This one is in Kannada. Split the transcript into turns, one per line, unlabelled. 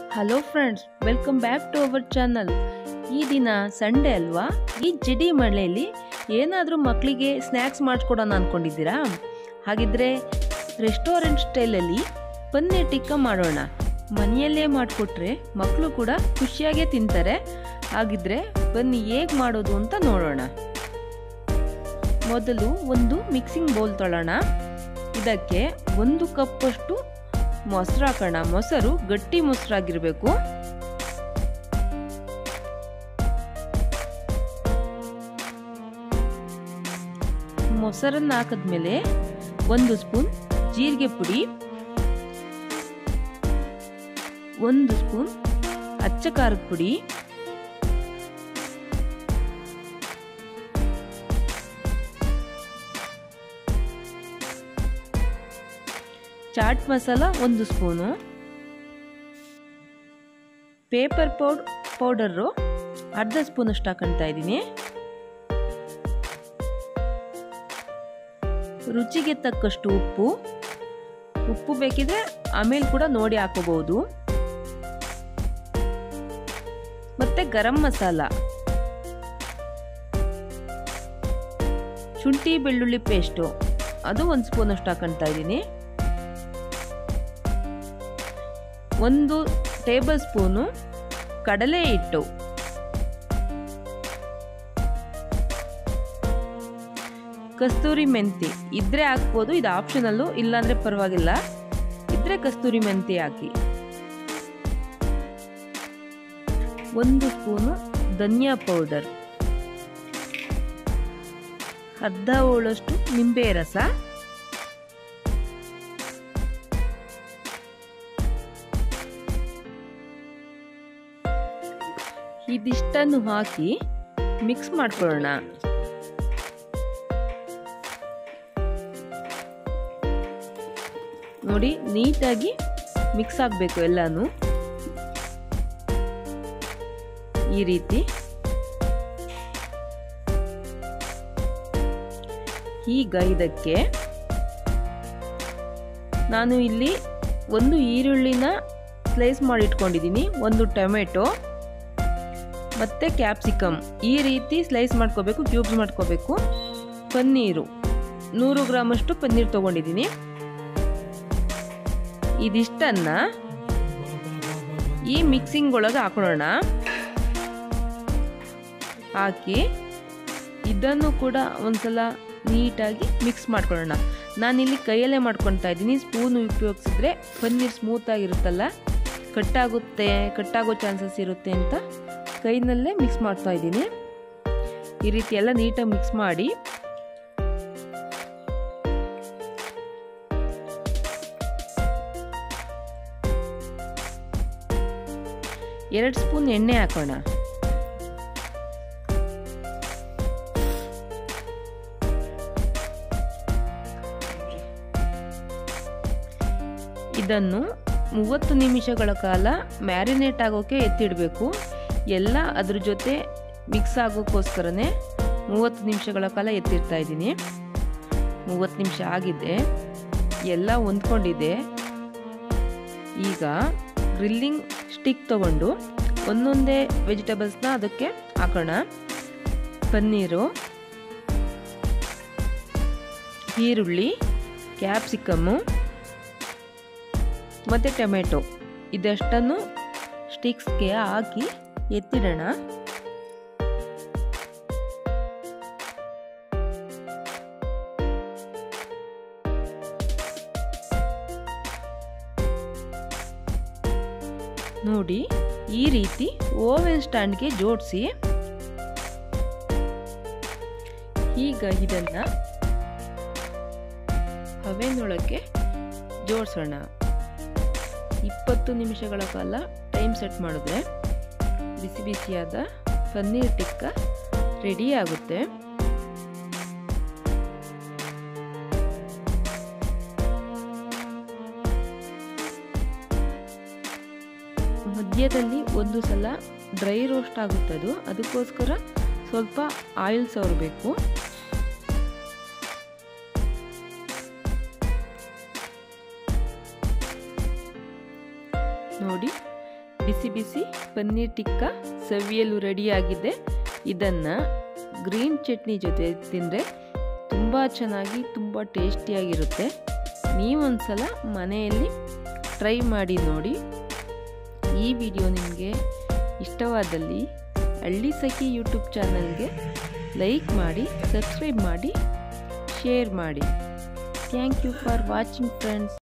hello friends welcome back to our channel ಈ ದಿನ ಸಂಡೇ ಅಲ್ವಾ ಈ ಜಿಡಿ ಮಳೆಯಲ್ಲಿ ಏನಾದರೂ ಮಕ್ಕಳಿಗೆ ಸ್ನ್ಯಾಕ್ಸ್ ಮಾಡಿಸ್ಕೊಡೋಣ ಅಂದ್ಕೊಂಡಿದ್ದೀರಾ ಹಾಗಿದ್ರೆ ರೆಸ್ಟೋರೆಂಟ್ ಸ್ಟೈಲಲ್ಲಿ ಪನ್ನೀರ್ ಟಿಕ್ಕ ಮಾಡೋಣ ಮನೆಯಲ್ಲೇ ಮಾಡಿಕೊಟ್ರೆ ಮಕ್ಕಳು ಕೂಡ ಖುಷಿಯಾಗೇ ತಿಂತಾರೆ ಹಾಗಿದ್ರೆ ಬನ್ನಿ ಹೇಗೆ ಮಾಡೋದು ಅಂತ ನೋಡೋಣ ಮೊದಲು ಒಂದು ಮಿಕ್ಸಿಂಗ್ ಬೌಲ್ ತೊಗೊಳ್ಳೋಣ ಇದಕ್ಕೆ ಒಂದು ಕಪ್ಪಷ್ಟು ಮೊಸರು ಹಾಕೋಣ ಮೊಸರು ಗಟ್ಟಿ ಮೊಸರಾಗಿರಬೇಕು ಮೊಸರನ್ನು ಹಾಕಿದ್ಮೇಲೆ ಒಂದು ಸ್ಪೂನ್ ಜೀರಿಗೆ ಪುಡಿ ಒಂದು ಸ್ಪೂನ್ ಅಚ್ಚ ಖಾರದ ಪುಡಿ ಚಾಟ್ ಮಸಾಲ ಒಂದು ಸ್ಪೂನು ಪೇಪರ್ ಪೌಡ್ ಪೌಡರು ಅರ್ಧ ಸ್ಪೂನಷ್ಟು ಹಾಕೊಳ್ತಾ ಇದ್ದೀನಿ ರುಚಿಗೆ ತಕ್ಕಷ್ಟು ಉಪ್ಪು ಉಪ್ಪು ಬೇಕಿದ್ರೆ ಆಮೇಲೆ ಕೂಡ ನೋಡಿ ಹಾಕೋಬಹುದು ಮತ್ತೆ ಗರಂ ಮಸಾಲ ಶುಂಠಿ ಬೆಳ್ಳುಳ್ಳಿ ಪೇಸ್ಟು ಅದು ಒಂದು ಸ್ಪೂನಷ್ಟು ಹಾಕೊಳ್ತಾ ಇದ್ದೀನಿ ಒಂದು ಟೇಬಲ್ ಸ್ಪೂನು ಕಡಲೆ ಹಿಟ್ಟು ಕಸ್ತೂರಿ ಮೆಂತಿ ಇದ್ರೆ ಹಾಕ್ಬೋದು ಇದು ಆಪ್ಷನಲ್ಲು ಇಲ್ಲಾಂದ್ರೆ ಪರವಾಗಿಲ್ಲ ಇದ್ರೆ ಕಸ್ತೂರಿ ಮೆಂತಿ ಹಾಕಿ ಒಂದು ಸ್ಪೂನು ಧನಿಯಾ ಪೌಡರ್ ಅರ್ಧ ಹೋಳಷ್ಟು ನಿಂಬೆ ರಸ ಇದಿಷ್ಟನ್ನು ಹಾಕಿ ಮಿಕ್ಸ್ ಮಾಡ್ಕೊಳ್ಳೋಣ ನೋಡಿ ನೀಟಾಗಿ ಮಿಕ್ಸ್ ಆಗಬೇಕು ಎಲ್ಲಾನು ಈ ರೀತಿ ಈಗ ಇದಕ್ಕೆ ನಾನು ಇಲ್ಲಿ ಒಂದು ಈರುಳ್ಳಿನ ಸ್ಲೈಸ್ ಮಾಡಿ ಇಟ್ಕೊಂಡಿದ್ದೀನಿ ಒಂದು ಟೊಮೆಟೊ ಮತ್ತು ಕ್ಯಾಪ್ಸಿಕಮ್ ಈ ರೀತಿ ಸ್ಲೈಸ್ ಮಾಡ್ಕೋಬೇಕು ಕ್ಯೂಬ್ಸ್ ಮಾಡ್ಕೋಬೇಕು ಪನ್ನೀರು ನೂರು ಗ್ರಾಮಷ್ಟು ಪನ್ನೀರ್ ತೊಗೊಂಡಿದ್ದೀನಿ ಇದಿಷ್ಟನ್ನ ಈ ಮಿಕ್ಸಿಂಗ್ ಒಳಗೆ ಹಾಕೊಳ್ಳೋಣ ಹಾಕಿ ಇದನ್ನು ಕೂಡ ಒಂದ್ಸಲ ನೀಟಾಗಿ ಮಿಕ್ಸ್ ಮಾಡ್ಕೊಳ್ಳೋಣ ನಾನಿಲ್ಲಿ ಕೈಯಲ್ಲೇ ಮಾಡ್ಕೊತಾ ಇದ್ದೀನಿ ಸ್ಪೂನ್ ಉಪಯೋಗಿಸಿದ್ರೆ ಪನ್ನೀರ್ ಸ್ಮೂತಾಗಿರುತ್ತಲ್ಲ ಕಟ್ಟಾಗುತ್ತೆ ಕಟ್ಟಾಗೋ ಚಾನ್ಸಸ್ ಇರುತ್ತೆ ಅಂತ ಕೈನಲ್ಲೇ ಮಿಕ್ಸ್ ಮಾಡ್ತಾ ಇದ್ದೀನಿ ಈ ರೀತಿ ಎಲ್ಲ ನೀಟಾಗಿ ಮಿಕ್ಸ್ ಮಾಡಿ ಎರಡು ಸ್ಪೂನ್ ಎಣ್ಣೆ ಹಾಕೋಣ ಇದನ್ನು ಮೂವತ್ತು ನಿಮಿಷಗಳ ಕಾಲ ಮ್ಯಾರಿನೇಟ್ ಆಗೋಕೆ ಎತ್ತಿಡಬೇಕು ಎಲ್ಲ ಅದ್ರ ಜೊತೆ ಮಿಕ್ಸ್ ಆಗೋಕ್ಕೋಸ್ಕರನೇ ಮೂವತ್ತು ನಿಮಿಷಗಳ ಕಾಲ ಎತ್ತಿರ್ತಾ ಇದ್ದೀನಿ ಮೂವತ್ತು ನಿಮಿಷ ಆಗಿದೆ ಎಲ್ಲ ಹೊಂದ್ಕೊಂಡಿದೆ ಈಗ ಗ್ರಿಲ್ಲಿಂಗ್ ಸ್ಟಿಕ್ ತಗೊಂಡು ಒಂದೊಂದೇ ವೆಜಿಟೇಬಲ್ಸ್ನ ಅದಕ್ಕೆ ಹಾಕೋಣ ಪನ್ನೀರು ಈರುಳ್ಳಿ ಕ್ಯಾಪ್ಸಿಕಮ್ಮು ಮತ್ತು ಟೊಮೆಟೊ ಇದಷ್ಟನ್ನು ಸ್ಟಿಕ್ಸ್ಗೆ ಹಾಕಿ ಎತ್ತಿಡೋಣ ನೋಡಿ ಈ ರೀತಿ ಓವೆನ್ ಸ್ಟ್ಯಾಂಡ್ಗೆ ಜೋಡಿಸಿ ಈಗ ಇದನ್ನ ಹವೆನೊಳಗೆ ಜೋಡಿಸೋಣ ಇಪ್ಪತ್ತು ನಿಮಿಷಗಳ ಕಾಲ ಟೈಮ್ ಸೆಟ್ ಮಾಡಿದ್ರೆ ಬಿಸಿ ಬಿಸಿಯಾದ ಪನ್ನೀರ್ ಟಿಕ್ಕ ರೆಡಿ ಆಗುತ್ತೆ ಮಧ್ಯದಲ್ಲಿ ಒಂದು ಸಲ ಡ್ರೈ ರೋಸ್ಟ್ ಆಗುತ್ತದು ಅದಕ್ಕೋಸ್ಕರ ಸ್ವಲ್ಪ ಆಯಿಲ್ ಸವರಬೇಕು ನೋಡಿ ಬಿಸಿ ಬಿಸಿ ಪನ್ನೀರ್ ಟಿಕ್ಕ ಸವಿಯಲು ರೆಡಿಯಾಗಿದೆ ಇದನ್ನು ಗ್ರೀನ್ ಚಟ್ನಿ ಜೊತೆ ತಿಂದರೆ ತುಂಬ ಚೆನ್ನಾಗಿ ತುಂಬ ಟೇಸ್ಟಿಯಾಗಿರುತ್ತೆ ನೀವೊಂದ್ಸಲ ಮನೆಯಲ್ಲಿ ಟ್ರೈ ಮಾಡಿ ನೋಡಿ ಈ ವಿಡಿಯೋ ನಿಮಗೆ ಇಷ್ಟವಾದಲ್ಲಿ ಹಳ್ಳಿ ಸಖಿ ಯೂಟ್ಯೂಬ್ ಚಾನಲ್ಗೆ ಲೈಕ್ ಮಾಡಿ ಸಬ್ಸ್ಕ್ರೈಬ್ ಮಾಡಿ ಶೇರ್ ಮಾಡಿ thank you for watching friends